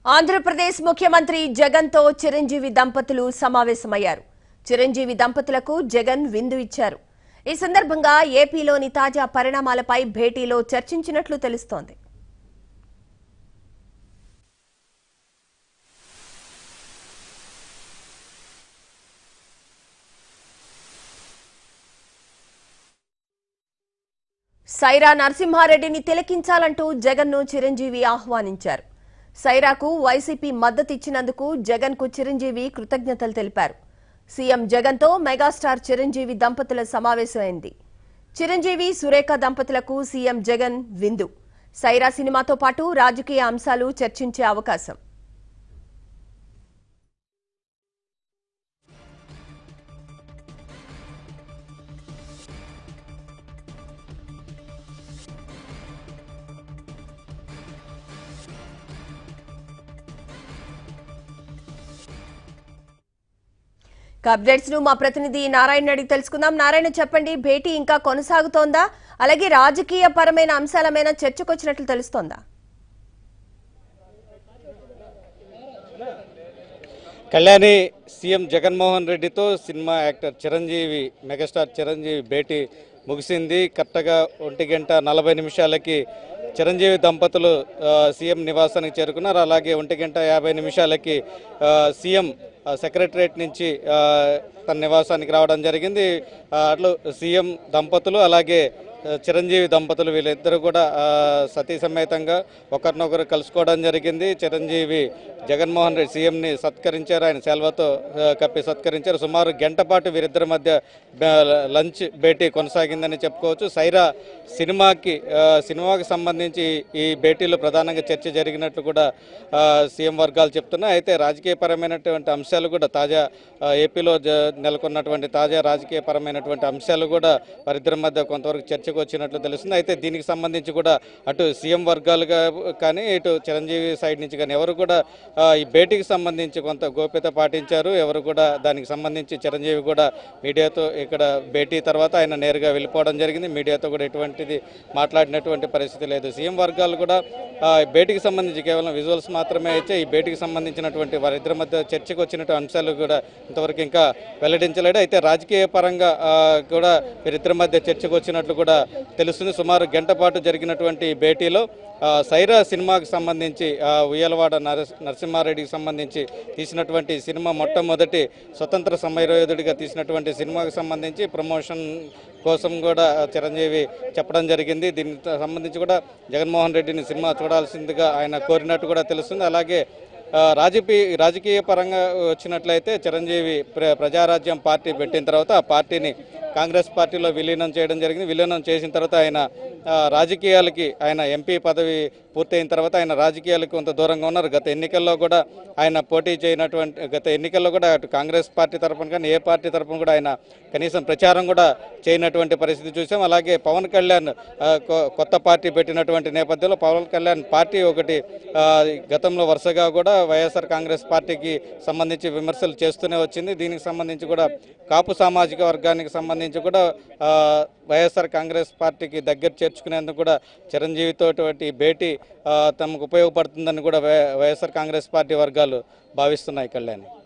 ఆంధ్రప్రదేశ్ ముఖ్యమంత్రి జగన్తో చిరంజీవి దంపతులు సమావేశమయ్యారు చిరంజీవి దంపతులకు జగన్ విందు ఇచ్చారు ఈ సందర్భంగా ఏపీలోని తాజా పరిణామాలపై భేటీలో చర్చించినట్లు తెలుస్తోంది సైరా నరసింహారెడ్డిని తిలకించాలంటూ జగన్ను చిరంజీవి ఆహ్వానించారు సైరాకు వైసీపీ మద్దతిచ్చినందుకు జగన్కు చిరంజీవి కృతజ్ఞతలు తెలిపారు సీఎం జగన్తో మెగాస్టార్ చిరంజీవి దంపతుల సమావేశమైంది చిరంజీవి సురేఖ దంపతులకు సీఎం జగన్ విందు సైరా సినిమాతో పాటు రాజకీయ అంశాలు చర్చించే అవకాశం ఇక అప్డేట్స్ ను మా ప్రతినిధి నారాయణ అడిగి తెలుసుకుందాం నారాయణ చెప్పండి భేటీ ఇంకా కొనసాగుతోందా అలాగే రాజకీయ పరమైన అంశాలమైన చర్చకొచ్చినట్లు తెలుస్తోందా కళ్యాణి సీఎం జగన్మోహన్ రెడ్డితో cinema actor Chiranjeevi megastar Chiranjeevi భేటీ ముగిసింది కరెక్ట్గా ఒంటి గంట నలభై నిమిషాలకి చిరంజీవి దంపతులు ఆ, సీఎం నివాసానికి చేరుకున్నారు అలాగే ఒంటి గంట యాభై నిమిషాలకి ఆ, సీఎం ఆ, సెక్రటరేట్ నుంచి ఆ, తన నివాసానికి రావడం జరిగింది ఆ, అట్లు సీఎం దంపతులు అలాగే ఆ, చిరంజీవి దంపతులు వీళ్ళిద్దరూ కూడా ఆ, సతీ సమేతంగా ఒకరినొకరు కలుసుకోవడం జరిగింది చిరంజీవి జగన్మోహన్ రెడ్డి సీఎంని సత్కరించారు ఆయన సెలవుతో ఆ, కప్పి సత్కరించారు సుమారు గంట పాటు వీరిద్దరి మధ్య ఆ, లంచ్ భేటీ కొనసాగిందని చెప్పుకోవచ్చు సైరా సినిమాకి ఆ, సినిమాకి సంబంధించి ఈ భేటీలో ప్రధానంగా చర్చ జరిగినట్లు కూడా ఆ, సీఎం వర్గాలు చెప్తున్నాయి అయితే రాజకీయపరమైనటువంటి అంశాలు కూడా తాజా ఆ, ఏపీలో జ- నెలకొన్నటువంటి తాజా రాజకీయపరమైనటువంటి అంశాలు కూడా వారిద్దరి మధ్య కొంతవరకు చర్చకు వచ్చినట్లు తెలుస్తుంది అయితే దీనికి సంబంధించి కూడా అటు సీఎం వర్గాలుగా కానీ ఇటు చిరంజీవి సైడ్ నుంచి కానీ ఎవరు కూడా ఆ, ఈ భేటీకి సంబంధించి కొంత గోప్యత పాటించారు ఎవరు కూడా దానికి సంబంధించి చిరంజీవి కూడా మీడియాతో ఇక్కడ భేటీ తర్వాత ఆయన నేరుగా వెళ్ళిపోవడం జరిగింది మీడియాతో కూడా ఎటువంటిది మాట్లాడినటువంటి పరిస్థితి లేదు సీఎం వర్గాలు కూడా ఆ, ఈ భేటీకి సంబంధించి కేవలం విజువల్స్ మాత్రమే అయితే ఈ భేటీకి సంబంధించినటువంటి వారిద్దరి మధ్య చర్చకు వచ్చినటువంటి అంశాలు కూడా ఇంతవరకు ఇంకా వెల్లడించలేడు అయితే రాజకీయ పరంగా ఆ, కూడా వీరిద్దరి మధ్య చర్చకు వచ్చినట్లు కూడా తెలుస్తుంది సుమారు గంట పాటు జరిగినటువంటి ఈ భేటీలో ఆ, సైరా సినిమాకి సంబంధించి ఆ, ఉయ్యలవాడ నరస్ నరసింహారెడ్డికి సంబంధించి తీసినటువంటి సినిమా మొట్టమొదటి స్వతంత్ర సమరయోధుడిగా తీసినటువంటి సినిమాకి సంబంధించి ప్రమోషన్ కోసం కూడా చిరంజీవి చెప్పడం జరిగింది దీనికి సంబంధించి కూడా జగన్మోహన్ రెడ్డిని సినిమా చూడాల్సిందిగా ఆయన కోరినట్టు కూడా తెలుస్తుంది అలాగే ఆ, రాజకీయ రాజకీయ పరంగా వచ్చినట్లయితే చిరంజీవి ప్ర ప్రజారాజ్యం పార్టీ పెట్టిన తర్వాత ఆ పార్టీని కాంగ్రెస్ పార్టీలో విలీనం చేయడం జరిగింది విలీనం చేసిన తర్వాత ఆయన ఆ, రాజకీయాలకి ఆయన ఎంపీ పదవి పూర్తయిన తర్వాత ఆయన రాజకీయాలకు కొంత దూరంగా ఉన్నారు గత ఎన్నికల్లో కూడా ఆయన పోటీ చేయనటువంటి గత ఎన్నికల్లో కూడా అటు కాంగ్రెస్ పార్టీ తరఫున కానీ ఏ పార్టీ తరఫున కూడా ఆయన కనీసం ప్రచారం కూడా చేయనటువంటి పరిస్థితి చూసాం అలాగే పవన్ కళ్యాణ్ ఆ, కొ- కొత్త పార్టీ పెట్టినటువంటి నేపథ్యంలో పవన్ కళ్యాణ్ పార్టీ ఒకటి ఆ, గతంలో వరుసగా కూడా వైఎస్ఆర్ కాంగ్రెస్ పార్టీకి సంబంధించి విమర్శలు చేస్తూనే వచ్చింది దీనికి సంబంధించి కూడా కాపు సామాజిక వర్గానికి సంబంధించి కూడా ఆ, వైఎస్ఆర్ కాంగ్రెస్ పార్టీకి దగ్గర చేర్చుకునేందుకు కూడా చిరంజీవితో భేటీ ఆ, తమకు ఉపయోగపడుతుందని కూడా వై- వైఎస్ఆర్ కాంగ్రెస్ పార్టీ వర్గాలు భావిస్తున్నాయి కళ్యాణి